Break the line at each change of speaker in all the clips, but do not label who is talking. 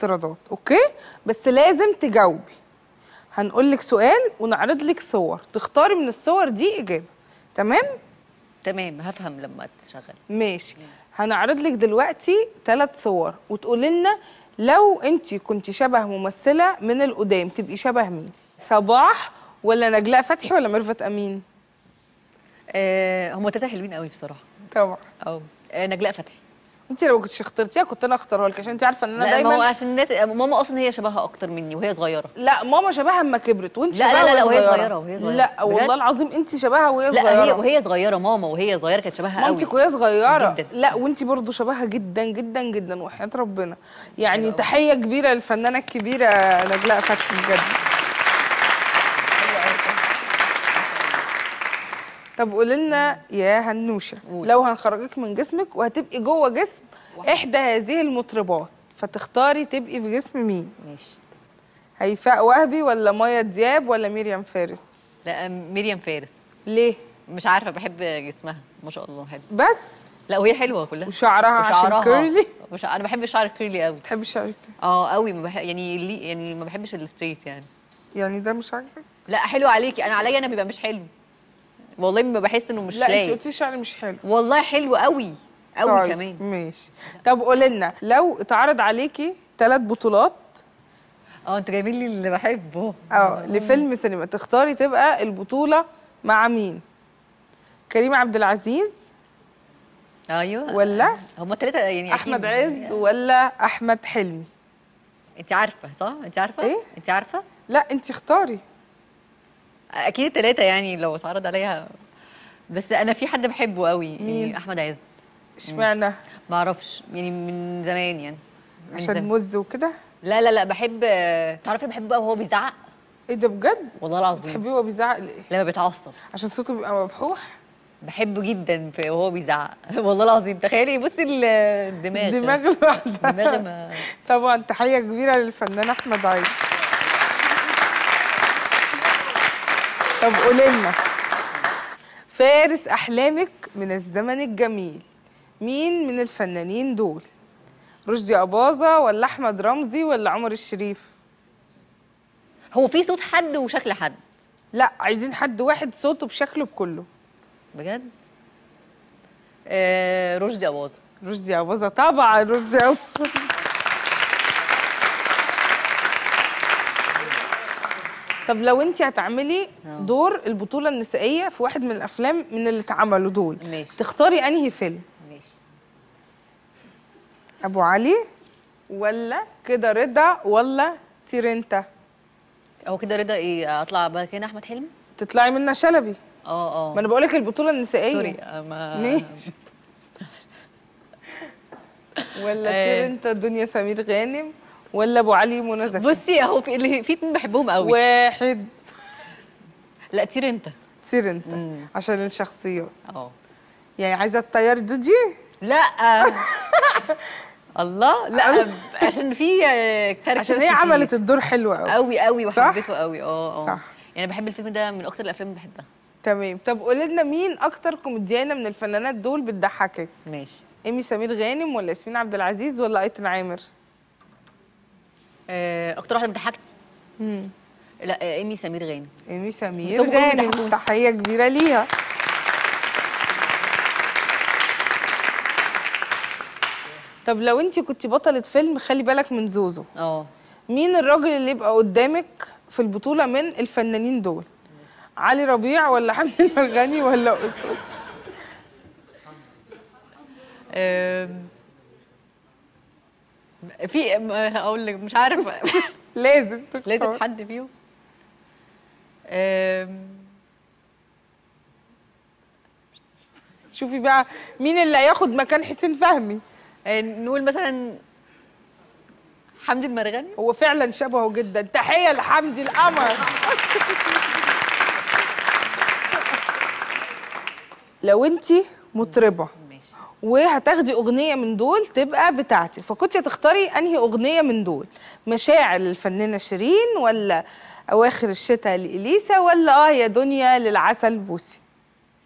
افتراضات اوكي بس لازم تجاوبي هنقول لك سؤال ونعرض لك صور تختاري من الصور دي اجابه تمام
تمام هفهم لما تشغل
ماشي هنعرض لك دلوقتي ثلاث صور وتقولي لنا لو انت كنت شبه ممثله من القدام تبقي شبه مين صباح ولا نجلاء فتحي ولا ميرفت امين
آه هم تلاته حلوين قوي بصراحه
طبعا
اه آه، نجلاء فتحي
انت لو كنتش اخترتيها كنت انا اختارها لك عشان انت عارفه ان انا
لا ما هو
دايما
عشان الناس ماما اصلا هي شبهها اكتر مني وهي صغيره
لا ماما شبهها اما كبرت وانت
لا، لا،
شبهها
لا، لا، وهي
صغيرة.
صغيرة، وهي صغيرة.
لا
بجد؟
والله العظيم انت شبهها وهي
لا
صغيره
هي وهي صغيره ماما وهي صغيره كانت شبهها قوي
مامتك وهي صغيره
جداً.
لا وانت برضو شبهها جدا جدا جدا وحياه ربنا يعني تحيه كبيره للفنانه الكبيره نجلاء فتحي بجد طب قولي لنا يا هنوشه
قول.
لو هنخرجك من جسمك وهتبقي جوه جسم احدى هذه المطربات فتختاري تبقي في جسم مين
ماشي
هيفاء وهبي ولا مايا دياب ولا مريم فارس
لا مريم فارس
ليه
مش عارفه بحب جسمها ما شاء الله حلو
بس
لا وهي حلوه كلها
وشعرها عشان كيرلي
وش... انا بحب الشعر الكيرلي قوي
بتحبي الشعر
اه قوي ما بح... يعني لي... يعني ما بحبش الستريت يعني
يعني ده مش عاجبك
لا حلو عليكي انا عليا انا بيبقى مش حلو والله ما بحس انه مش
لا انت
لايق
قلتي الشعر مش حلو
والله حلو قوي قوي
طيب،
كمان
ماشي طب قولي لنا لو اتعرض عليكي ثلاث بطولات
اه انتوا جايبين لي اللي بحبه
اه لفيلم سينما تختاري تبقى البطوله مع مين كريم عبد العزيز
ايوه
ولا
هما الثلاثه يعني
احمد عز ولا احمد حلمي
انت عارفه صح انت عارفه
إيه؟
انت عارفه
لا انت اختاري
اكيد الثلاثه يعني لو اتعرض عليها بس انا في حد بحبه قوي
مين؟
يعني احمد عز
اشمعنى
ما اعرفش يعني من زمان يعني من
عشان
زمان.
مز وكده
لا لا لا بحب تعرفي أنا بحبه قوي وهو بيزعق
ايه ده بجد
والله العظيم
بتحبيه وهو بيزعق ليه
لما بيتعصب
عشان صوته بيبقى مبحوح
بحبه جدا في وهو بيزعق والله العظيم تخيلي بصي ال- الدماغ
دماغ لوحدها
دماغ ما
طبعا تحيه كبيره للفنان احمد عيد طب قولي لنا فارس احلامك من الزمن الجميل مين من الفنانين دول رشدي اباظه ولا احمد رمزي ولا عمر الشريف
هو في صوت حد وشكل حد
لا عايزين حد واحد صوته بشكله بكله
بجد آه رشدي اباظه
رشدي اباظه طبعا رشدي اباظه طب لو انت هتعملي
آه.
دور البطوله النسائيه في واحد من الافلام من اللي اتعملوا دول
ماشي.
تختاري انهي فيلم
ماشي
ابو علي ولا كده رضا ولا تيرنتا
هو كده رضا ايه اطلع بقى كده احمد حلمي
تطلعي منى شلبي
اه اه
ما انا بقولك البطوله النسائيه
سوري آه، ما
ماشي ولا
آه.
تيرنتا دنيا سمير غانم ولا ابو علي منى زكي
بصي اهو في اللي في اتنين بحبهم قوي
واحد
لا طير انت
تيرنتا
مم.
عشان الشخصيات
اه
يعني عايزه تطيري دوجي
لا الله لا عشان في آه، characters
عشان هي
كتير.
عملت الدور حلو قوي
قوي قوي
صح؟
وحبيته قوي اه اه
صح.
يعني بحب الفيلم ده من اكتر الافلام اللي بحبها
تمام طب قولي لنا مين اكتر كوميديانه من الفنانات دول بتضحكك
ماشي
ايمي سمير غانم ولا ياسمين عبد العزيز ولا ايتن عامر
آه، اكتر واحده ضحكت
مم.
لا آه، ايمي سمير غانم
ايمي
بس
سمير
هم كلهم
غانم
بيضحكوني.
تحيه كبيره ليها طب لو انت كنت بطلة فيلم خلي بالك من زوزو
اه
مين الراجل اللي يبقى قدامك في البطولة من الفنانين دول علي ربيع ولا حمد المرغني ولا أسود
آم، في م- هقول لك مش عارفه
لازم تختار.
لازم حد فيهم آم،
شوفي بقى مين اللي هياخد مكان حسين فهمي
آه، نقول مثلا حمدي المرغني
هو فعلا شبهه جدا تحية لحمدي القمر لو انت مطربة
ماشي
وهتاخدي اغنيه من دول تبقى بتاعتي فكنت هتختاري انهي اغنيه من دول مشاعر للفنانه شيرين ولا اواخر الشتاء لاليسا ولا اه يا دنيا للعسل بوسي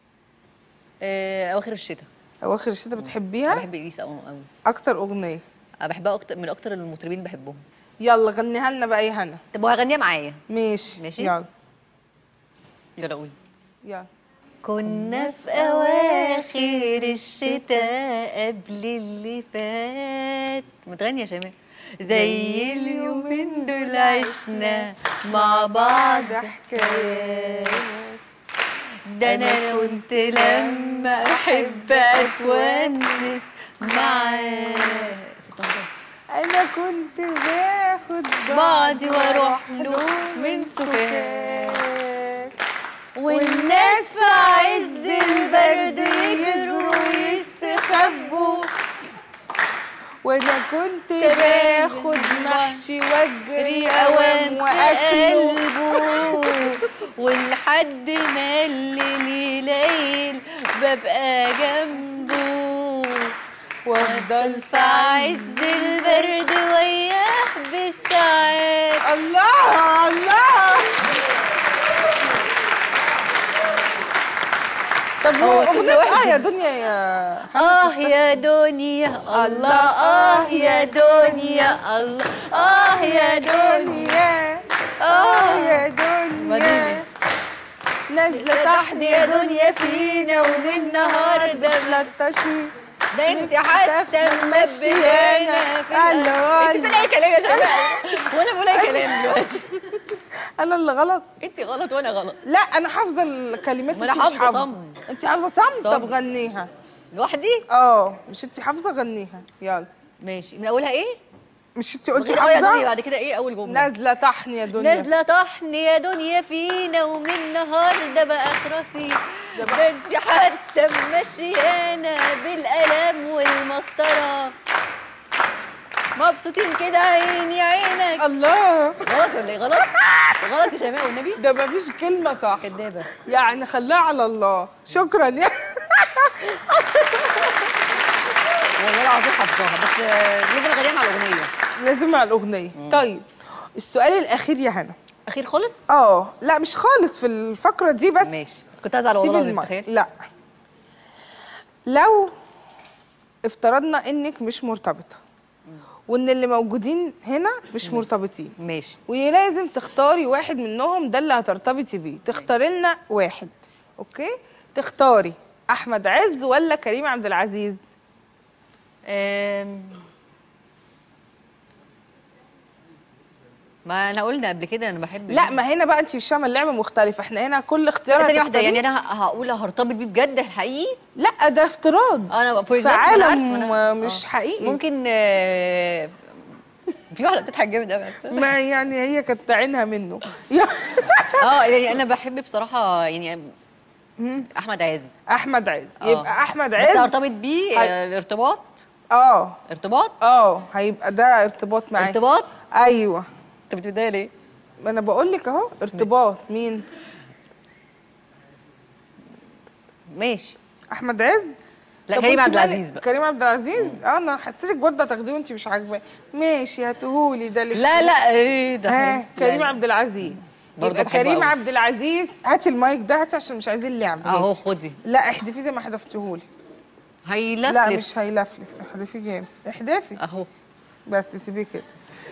آه، اواخر الشتاء
اواخر الشتاء
انا
بتحبيها
بحب اليسا قوي قوي
اكتر اغنيه
أنا بحبها اكتر من اكتر المطربين اللي بحبهم
يلا غنيها لنا بقى يا هنا
طب وهغنيها معايا
ماشي
ماشي.
يلا
يلا قولي
يلا
كنا في أواخر الشتاء قبل اللي فات ما تغني يا شيماء زي اليومين دول عشنا مع بعض حكايات ده انا كنت لما احب اتونس معاه
انا كنت باخد
بعضي واروح له من سكات والناس في عز البرد يجروا ويستخبوا
وانا كنت
باخد
باخد محشي واجري
ري
اوام
اوام في
واكله
قلبه ولحد ما الليل ليل ببقى جنبه
وافضل
في عز البرد وياه بالساعات
الله الله طب
هو
هو
كلمة
اغنية
واحدة
اه يا دنيا يا
آه يا دنيا الله آه يا دنيا الله آه يا دنيا
دنيا اه
آه
يا دنيا
وديني.
نازلة
تحت يا دنيا فينا والنهارده
لطشي
ده انت حتى ملبيانا في
الله.
انت بتقولي اي كلام يا شباب وانا بقول اي كلام دلوقتي
انا اللي غلط
انت غلط وانا غلط
لا انا حافظه الكلمات
ما أنا
انت مش
حافظة صم.
انت حافظه صم
صم.
طب غنيها
لوحدي
اه مش انت حافظه غنيها يلا
ماشي من اولها ايه؟
مش انت قلتي
غير اه يا دنيا
حافظه
بعد كده ايه اول جمله
نازله طحن يا دنيا
نازله طحن يا دنيا فينا ومن النهارده بقى راسي ده انت حتى ماشيانا بالقلم والمسطره مبسوطين كده عيني عينك
الله
غلط ولا ايه غلط؟ غلط يا شيماء والنبي
ده مفيش كلمه صح
كدابه
يعني خليها على الله شكرا يا
والله العظيم حافظاها بس آه، لازم اغنيها مع الاغنيه
لازم مع الاغنيه طيب السؤال الاخير يا هنا
اخير خالص
اه لا مش خالص في الفقره دي بس
ماشي كنت هزعل
سيب
والله العظيم
الماء
تخيل
لا لو افترضنا انك مش مرتبطه وان اللي موجودين هنا مش مرتبطين
ماشي
ولازم تختاري واحد منهم ده اللي هترتبطي بيه تختاري لنا واحد اوكي تختاري احمد عز ولا كريم عبد العزيز
أم... ما انا قلنا قبل كده انا بحب
لا ما هنا بقى انت مش فاهمه اللعبه مختلفه احنا هنا كل اختيار
ثانية واحدة
هتختاريه-
يعني انا ه- هقول هرتبط بيه بجد الحقيقي
لا ده افتراض
انا for
في
example، أنا عارفة،
عالم
أنا-
مش
آه.
حقيقي
ممكن آه، في واحدة بتضحك جامد قوي
ما يعني هي كانت عينها منه
اه يعني انا بحب بصراحة يعني احمد عز
احمد عز
آه.
يبقى احمد
بس
عز
ارتبط بيه
هاي.
آه، الارتباط
اه
ارتباط
اه هيبقى ده ارتباط معاك
ارتباط
ايوه
انت بتبدأ ليه؟
ما انا بقول لك اهو ارتباط مين
ماشي
احمد عز
لا
طب
كريم
وانت
عبد
مالك-
العزيز بقى
كريم عبد العزيز اه انا حسيتك برضه هتاخديه وانت مش عاجباه ماشي هاتهولي ده اللي
لا لا ايه ده
ها
لا،
كريم
لا.
عبد العزيز
برضه
يبقى
بحبه
كريم
قوي.
عبد العزيز هاتي المايك ده هاتي عشان مش عايزين لعب
اهو
هاتي.
خدي
لا احذفيه زي ما حذفتهولي
هيلفلف
لا مش هيلفلف احذفيه جامد احذفي
اهو
بس سيبيه كده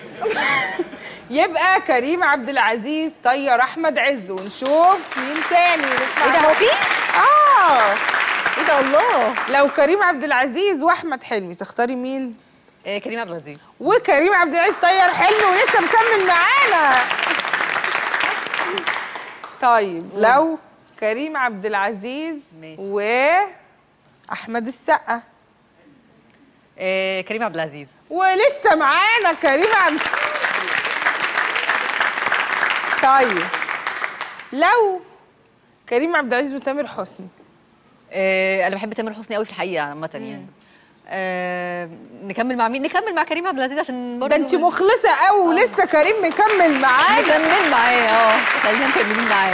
يبقى كريم عبد العزيز طير احمد عز ونشوف مين تاني نسمع
ايه ده هو في؟
اه
ايه ده الله
لو كريم عبد العزيز واحمد حلمي تختاري مين
آه، كريم عبد العزيز
وكريم عبد العزيز طير حلمي ولسه مكمل معانا طيب لو كريم عبد العزيز
ماشي.
واحمد السقا
آه، كريم عبد العزيز
ولسه معانا كريم عبد طيب لو كريم عبد العزيز وتامر حسني
آه، انا بحب تامر حسني قوي في الحقيقه عامه يعني آه، نكمل مع مين نكمل مع كريم عبد العزيز عشان برضه
ده انت مخلصه قوي ولسه كريم مكمل معانا
نكمل معاه اه خلينا مكملين معاه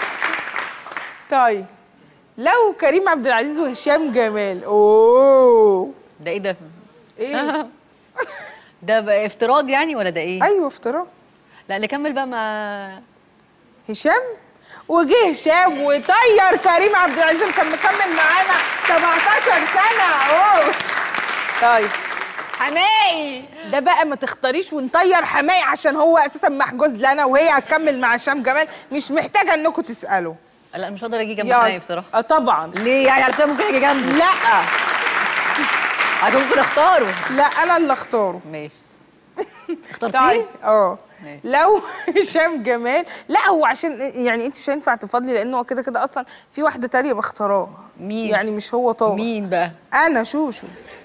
طيب لو كريم عبد العزيز وهشام جمال اوه
ده ايه ده
ايه
ده بقى افتراض يعني ولا ده ايه
ايوه افتراء
لا نكمل بقى مع
هشام وجه هشام وطير كريم عبد العزيز كان مكمل معانا 17 سنه اوه طيب
حمائي
ده بقى ما تختاريش ونطير حماي عشان هو اساسا محجوز لنا وهي هتكمل مع هشام جمال مش محتاجه انكم تسالوا
لا مش هقدر اجي جنب
يلا.
حمائي بصراحه
اه طبعا
ليه يعني على فكره ممكن اجي جنبه
لا
عشان ممكن اختاره
لا انا اللي اختاره
ماشي اخترتيه
طيب اه
ماشي.
لو هشام جمال لا هو عشان يعني انت مش هينفع تفضلي لانه هو كده كده اصلا في واحده تانية مختاراه
مين؟
يعني مش هو طاهر
مين بقى
انا شوشو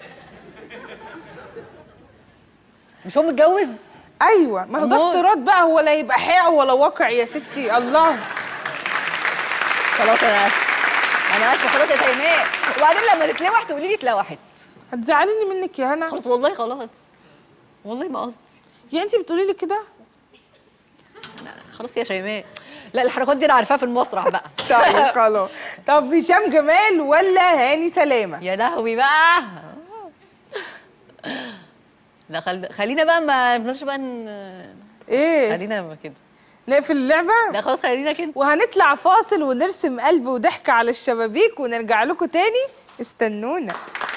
مش هو متجوز
ايوه ما هو ده
أمال؟
افتراض بقى هو لا يبقى حقيقه ولا واقع يا ستي الله
خلاص انا اسف انا اسفه خلاص يا شيماء وبعدين لما تتلوح تقولي لي اتلوحت
هتزعليني منك يا هنا
خلاص والله خلاص والله ما قصدي
يعني انت بتقولي لي كده
لا، خلاص يا شيماء لا الحركات دي انا عارفاها في المسرح بقى
طيب خلاص طب هشام جمال ولا هاني سلامه
يا لهوي بقى لا خل... خلينا بقى ما نفضلش بقى ن...
ايه
خلينا كده
نقفل اللعبه
لا خلاص خلينا كده
وهنطلع فاصل ونرسم قلب وضحك على الشبابيك ونرجع لكم تاني استنونا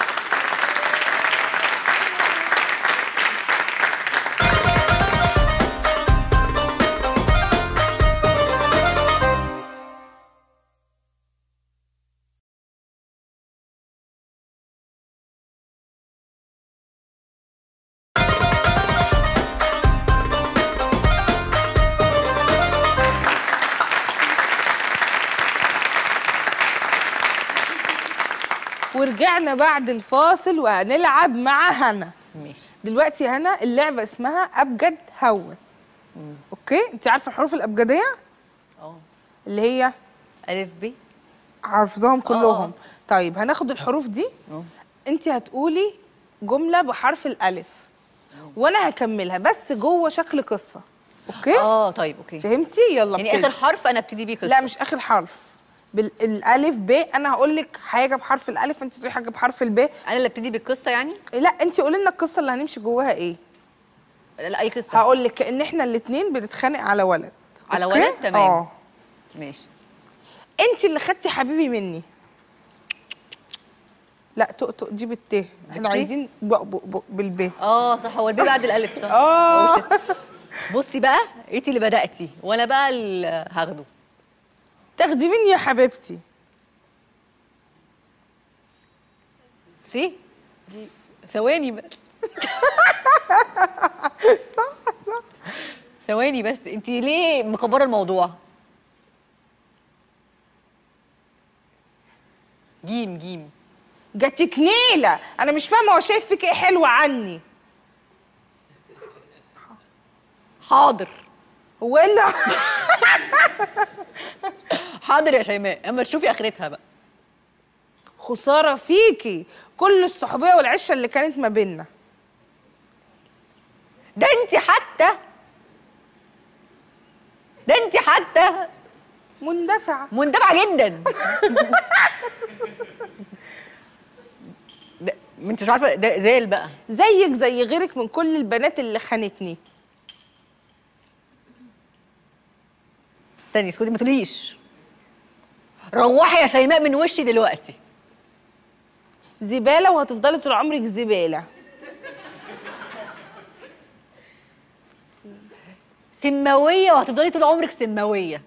ورجعنا بعد الفاصل وهنلعب مع هنا
ماشي
دلوقتي يا هنا اللعبه اسمها ابجد هوس اوكي انت عارفه الحروف الابجديه
اه
اللي هي
الف ب
حافظاهم كلهم
آه.
طيب هناخد الحروف دي
اه
انت هتقولي جمله بحرف الالف وانا هكملها بس جوه شكل قصه اوكي
اه طيب اوكي
فهمتي يلا
يعني
ابتدي.
اخر حرف انا ابتدي بيه قصه
لا مش اخر حرف بالالف ب انا هقول لك حاجه بحرف الالف انت تقولي حاجه بحرف الب
انا اللي ابتدي بالقصه يعني
لا انت قولي لنا القصه اللي هنمشي جواها ايه
لا, لا اي قصه
هقول لك ان احنا الاثنين بنتخانق على ولد
على
أوكي؟
ولد؟ تمام.
اه
ماشي
انت اللي خدتي حبيبي مني لا تقطق دي بالت احنا
بالت؟
عايزين ب... ب... ب... بالب
اه صح هو البي بعد الالف صح
آه.
أوه shit. بصي بقى انتي اللي بداتي وانا بقى اللي هاخده
تاخدي مني يا حبيبتي
سي ثواني بس ثواني بس انتي ليه مكبره الموضوع جيم جيم
جاتك نيله انا مش فاهمه هو شايف فيك ايه حلو عني
حاضر
هو ايه اللي
حاضر يا شيماء اما تشوفي اخرتها بقى
خساره فيكي كل الصحوبيه والعشره اللي كانت ما بيننا
ده انتي حتى ده انتي حتى
مندفعه
مندفعه جدا ده ما انت مش عارفه ده زال بقى
زيك زي غيرك من كل البنات اللي خانتني
استني اسكتي ما تقوليش روحي يا شيماء من وشي دلوقتي
زباله وهتفضلي طول عمرك زباله
سماويه وهتفضلي طول عمرك سماويه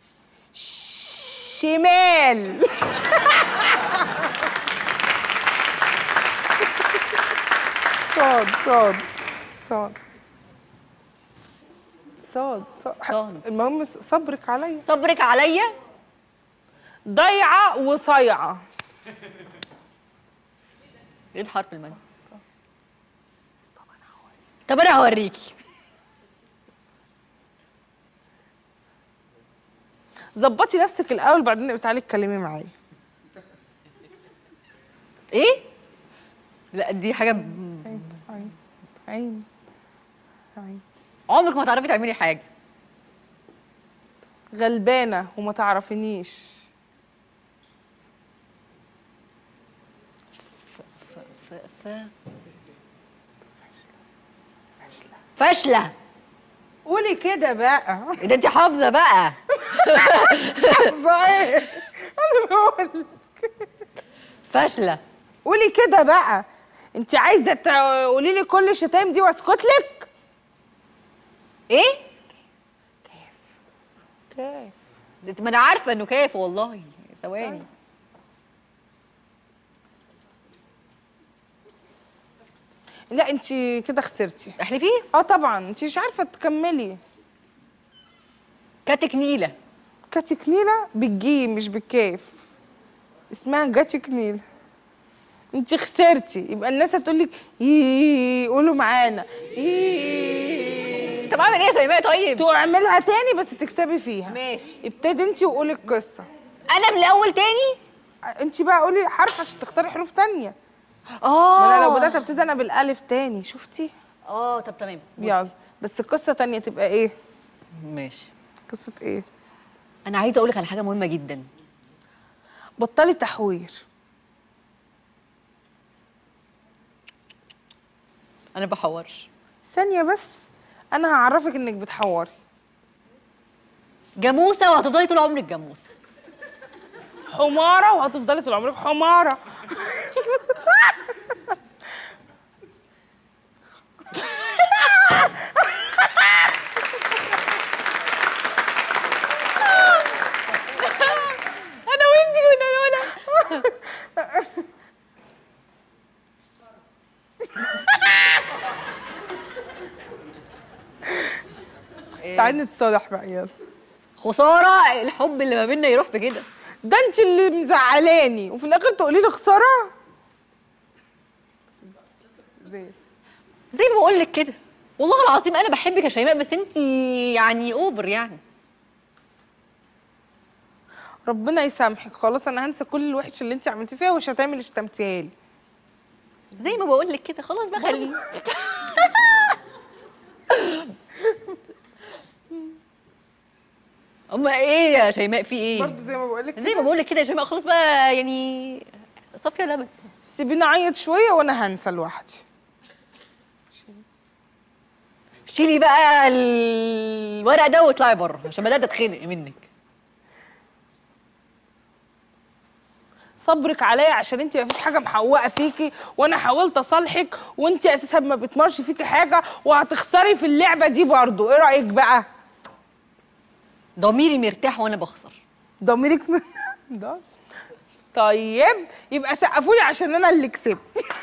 شمال صاد صاد صاد صاد صاد
صاد.
المهم صبرك عليا
صبرك عليا
ضيعه وصيعه
ايه الحرف المد طب انا هوريكي
ظبطي نفسك الاول بعدين تعالي اتكلمي معايا
ايه لا دي حاجه ب-
عين عين عين
عمرك ما تعرفي تعملي حاجه
غلبانه وما تعرفينيش
ف ف فاشله
قولي كده بقى
ايه ده انت حافظه بقى
صحيح انا بقول
فاشله
قولي كده بقى انت عايزه تقولي لي كل الشتايم دي واسكت لك
ايه
كيف
ما انا عارفه انه كيف والله ثواني
لا انت كده خسرتي
احلفي
اه طبعا انت مش عارفه تكملي
كاتك نيله
كاتك نيلة بالجيم مش بالكاف اسمها جاتك نيلة انت خسرتي يبقى الناس هتقول لك قولوا معانا يي.
طب اعمل ايه يا شيماء طيب
تعملها تاني بس تكسبي فيها
ماشي
ابتدي انت وقولي القصه
انا من الاول تاني
انت بقى قولي حرف عشان تختاري حروف تانية
اه
ما انا لو بدات ابتدي انا بالالف تاني شفتي
اه طب تمام بص.
يلا بس قصه تانية تبقى ايه
ماشي
قصه ايه
انا عايزه اقول لك على حاجه مهمه جدا
بطلي تحوير
انا بحورش
ثانيه بس انا هعرفك انك بتحوري
جاموسه وهتفضلي طول عمرك جاموسه
حماره وهتفضلي طول عمرك حماره
انا وانتي كنا نقولها
تعالي نتصالح بقى يلا
خساره الحب اللي ما بيننا يروح بكده
ده انت اللي مزعلاني وفي الاخر تقولي لي خساره زي
زي ما بقول لك كده والله العظيم انا بحبك يا شيماء بس انت يعني اوفر يعني
ربنا يسامحك خلاص انا هنسى كل الوحش اللي انت عملتيه فيها ومش هتعمل اللي شتمتيها لي
زي ما بقول لك كده خلاص بقى خلي اما ايه يا شيماء في ايه
برضه زي ما بقول لك
زي ما بقول لك كده يا شيماء خلاص بقى يعني صافيه لبن
سيبيني اعيط شويه وانا هنسى لوحدي
شيلي بقى الورق ده واطلعي بره عشان بدات اتخنق منك
صبرك عليا عشان انت مفيش حاجه محوقه فيكي وانا حاولت اصالحك وانت اساسا ما بتمرش فيكي حاجه وهتخسري في اللعبه دي برضه ايه رايك بقى
ضميري مرتاح وانا بخسر
ضميرك من ده طيب يبقى سقفولي عشان انا اللي كسبت